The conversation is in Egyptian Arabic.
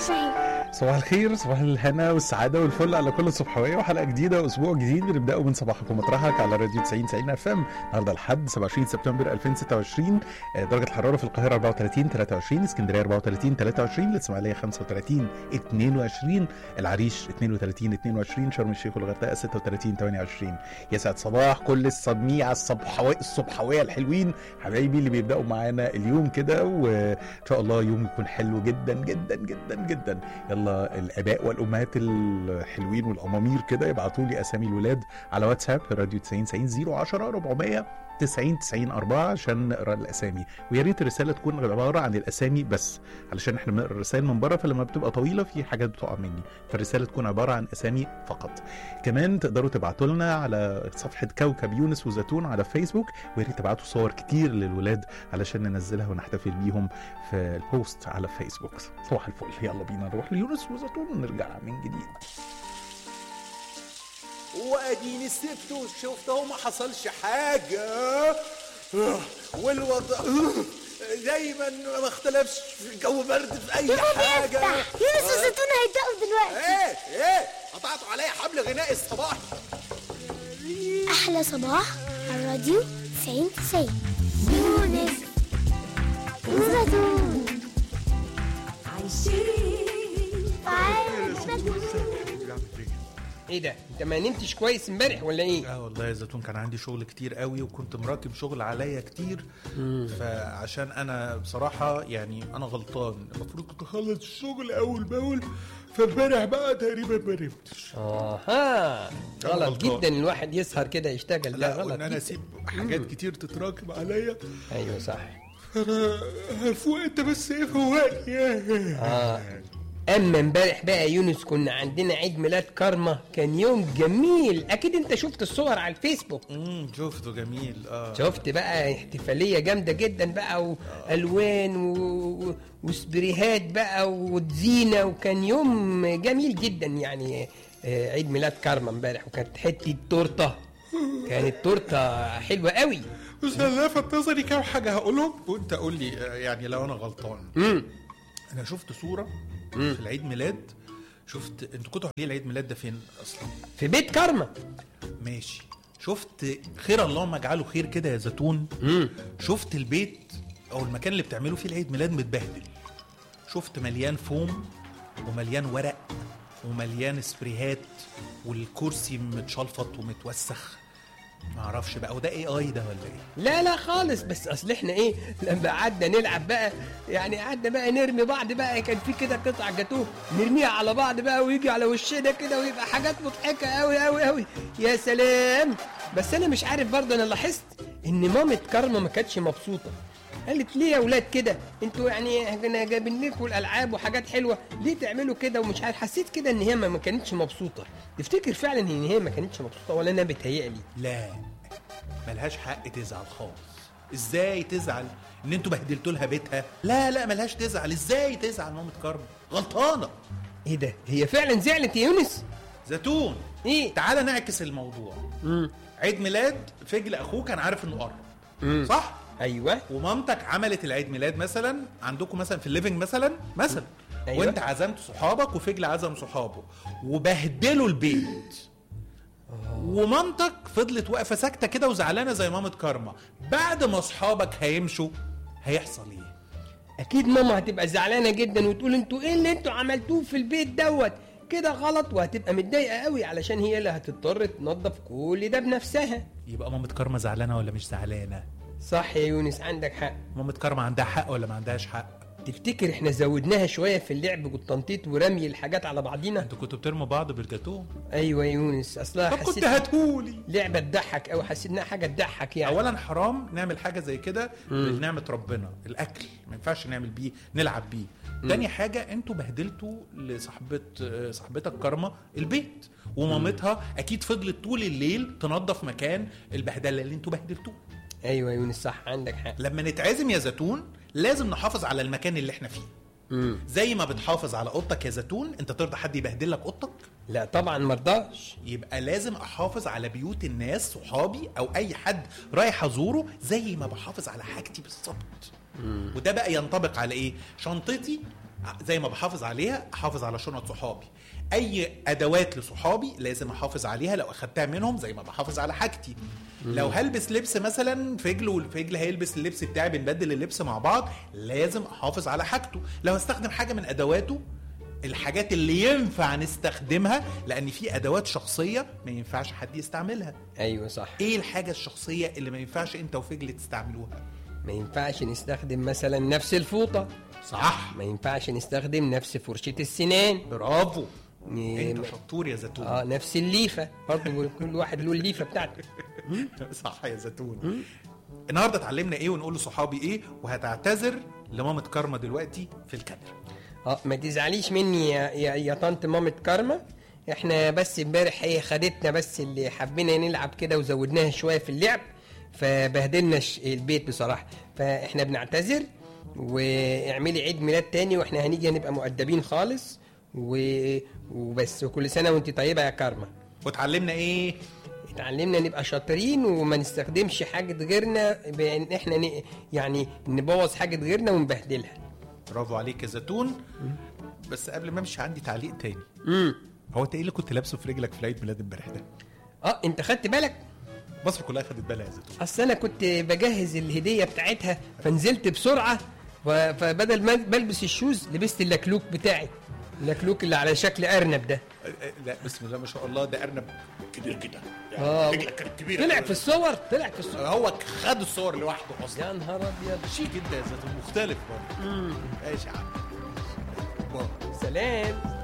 الرحيم صباح الخير صباح الهنا والسعادة والفل على كل الصبحوية وحلقة جديدة وأسبوع جديد بنبدأه من صباحك ومطرحك على راديو 90 90 اف ام النهارده الحد 27 سبتمبر 2026 آه، درجة الحرارة في القاهرة 34 23 اسكندرية 34 23 الإسماعيلية 35 22 العريش 32 22 شرم الشيخ والغردقة 36 28 يسعد صباح كل الصدميع الصبحوية الصبحوية الحلوين حبايبي اللي بيبدأوا معانا اليوم كده وإن شاء الله يوم يكون حلو جدا جدا جدا جدا يلا الاباء والامهات الحلوين والامامير كده يبعتوا لي اسامي الولاد على واتساب راديو 90 90 010 400 90 90 4 عشان نقرا الاسامي ويا ريت الرساله تكون عباره عن الاسامي بس علشان احنا بنقرا الرسائل من بره فلما بتبقى طويله في حاجات بتقع مني فالرساله تكون عباره عن اسامي فقط كمان تقدروا تبعتوا لنا على صفحه كوكب يونس وزيتون على فيسبوك ويا ريت تبعتوا صور كتير للولاد علشان ننزلها ونحتفل بيهم في البوست على فيسبوك صباح الفل يلا بينا نروح ليونس وزيتون ونرجع من جديد واديني سبته وشفته وما حصلش حاجة والوضع دايما ما اختلفش في الجو برد في اي حاجة يونس وزيتون هيبدأوا دلوقتي ايه ايه قطعتوا عليا حبل غنائي الصباح أحلى صباح على الراديو 90 90 يونس وزيتون عايشين ايه ده انت ما نمتش كويس امبارح ولا ايه اه والله يا زيتون كان عندي شغل كتير قوي وكنت مراكب شغل عليا كتير فعشان انا بصراحه يعني انا غلطان المفروض كنت اخلص الشغل اول باول فامبارح بقى تقريبا ما نمتش اها غلط غلطان. جدا الواحد يسهر كده يشتغل ده لا غلط وان انا جداً. اسيب حاجات كتير تتراكم عليا ايوه صح انا هفوق انت بس ايه فوقني اه اما امبارح بقى يا يونس كنا عندنا عيد ميلاد كارما كان يوم جميل اكيد انت شفت الصور على الفيسبوك امم شفته جميل اه شفت بقى احتفاليه جامده جدا بقى والوان و... و... وسبريهات بقى وزينه وكان يوم جميل جدا يعني آه، عيد ميلاد كارما امبارح وكانت حته تورته كانت تورته حلوه قوي بس انا لفت نظري كام حاجه هقولهم وانت قول لي آه، يعني لو انا غلطان امم انا شفت صوره في العيد ميلاد شفت انتوا كنتوا عاملين العيد ميلاد ده فين اصلا في بيت كارما ماشي شفت خير اللهم اجعله خير كده يا زيتون امم شفت البيت او المكان اللي بتعملوا فيه العيد ميلاد متبهدل شفت مليان فوم ومليان ورق ومليان سبريهات والكرسي متشلفط ومتوسخ معرفش بقى وده اي اي ده ولا ايه لا لا خالص بس اصل احنا ايه لما قعدنا نلعب بقى يعني قعدنا بقى نرمي بعض بقى كان في كده قطع جاتوه نرميها على بعض بقى ويجي على وشنا كده ويبقى حاجات مضحكه قوي قوي قوي يا سلام بس انا مش عارف برضه انا لاحظت ان مامة كارما ما كانتش مبسوطه قالت ليه يا ولاد كده انتوا يعني احنا جايبين لكم الالعاب وحاجات حلوه ليه تعملوا كده ومش عارف حسيت كده ان هي ما ما كانتش مبسوطه تفتكر فعلا ان هي ما كانتش مبسوطه ولا انا بتهيألي لا ملهاش حق تزعل خالص ازاي تزعل ان انتوا بهدلتوا لها بيتها لا لا ملهاش تزعل ازاي تزعل مامة كرم غلطانه ايه ده هي فعلا زعلت يا يونس زيتون ايه تعالى نعكس الموضوع مم. عيد ميلاد فجل اخوه كان عارف انه قرب مم. صح ايوه ومامتك عملت العيد ميلاد مثلا عندكم مثلا في الليفنج مثلا مثلا أيوة. وانت عزمت صحابك وفجل عزم صحابه وبهدلوا البيت ومامتك فضلت واقفه ساكته كده وزعلانه زي مامة كارما بعد ما اصحابك هيمشوا هيحصل ايه اكيد ماما هتبقى زعلانه جدا وتقول انتوا ايه اللي انتوا عملتوه في البيت دوت كده غلط وهتبقى متضايقه قوي علشان هي اللي هتضطر تنظف كل ده بنفسها يبقى مامة كارما زعلانه ولا مش زعلانه صح يا يونس عندك حق مامة كارما عندها حق ولا ما عندهاش حق تفتكر احنا زودناها شويه في اللعب والتنطيط ورمي الحاجات على بعضينا انتوا كنتوا بترموا بعض بالجاتوه ايوه يا يونس اصلها طب كنت حسيت هاتهولي لعبه تضحك او حسيت انها حاجه تضحك يعني اولا حرام نعمل حاجه زي كده بنعمه ربنا الاكل ما ينفعش نعمل بيه نلعب بيه تاني حاجه انتوا بهدلتوا لصاحبه آه، صاحبتك كارما البيت ومامتها اكيد فضلت طول الليل تنظف مكان البهدله اللي انتوا بهدلتوه ايوه يا يونس صح عندك حق لما نتعزم يا زيتون لازم نحافظ على المكان اللي احنا فيه مم. زي ما بتحافظ على اوضتك يا زيتون انت ترضى حد يبهدل لك اوضتك لا طبعا مرضاش يبقى لازم احافظ على بيوت الناس صحابي او اي حد رايح ازوره زي ما بحافظ على حاجتي بالظبط وده بقى ينطبق على ايه شنطتي زي ما بحافظ عليها احافظ على شنط صحابي اي ادوات لصحابي لازم احافظ عليها لو اخدتها منهم زي ما بحافظ على حاجتي لو هلبس لبس مثلا فجل والفجل هيلبس اللبس بتاعي بنبدل اللبس مع بعض لازم احافظ على حاجته لو هستخدم حاجه من ادواته الحاجات اللي ينفع نستخدمها لان في ادوات شخصيه ما ينفعش حد يستعملها ايوه صح ايه الحاجه الشخصيه اللي ما ينفعش انت وفجل تستعملوها ما ينفعش نستخدم مثلا نفس الفوطه صح ما ينفعش نستخدم نفس فرشه السنان برافو إيه، انت شطور يا زيتون اه نفس الليفه برضه كل واحد له الليفه بتاعته صح يا زيتون النهارده اتعلمنا ايه ونقول لصحابي ايه وهتعتذر لمامة كارما دلوقتي في الكاميرا اه ما تزعليش مني يا يا, يا طنط مامة كارما احنا بس امبارح هي خدتنا بس اللي حبينا نلعب كده وزودناها شويه في اللعب فبهدلنا ش- البيت بصراحه فاحنا بنعتذر واعملي عيد ميلاد تاني واحنا هنيجي هنبقى مؤدبين خالص و... وبس وكل سنه وانت طيبه يا كارما واتعلمنا ايه اتعلمنا نبقى شاطرين وما نستخدمش حاجة غيرنا بان احنا ن... يعني نبوظ حاجة غيرنا ونبهدلها برافو عليك يا زيتون بس قبل ما امشي عندي تعليق تاني امم هو انت ايه اللي كنت لابسه في رجلك في عيد ميلاد امبارح ده اه انت خدت بالك مصر كلها خدت بالها يا زيتون اصل انا كنت بجهز الهدية بتاعتها فنزلت بسرعة و- فبدل ما بلبس الشوز لبست اللكلوك بتاعي اللكلوك اللي على شكل ارنب ده أه، أه، لا بسم الله ما شاء الله ده ارنب كبير كده اه رجلك كانت كبيره طلع كده. في الصور طلع في الصور هو خد الصور لوحده اصلا يا نهار ابيض شيك جدا يا زيتون مختلف برضه ماشي يا عم باي. سلام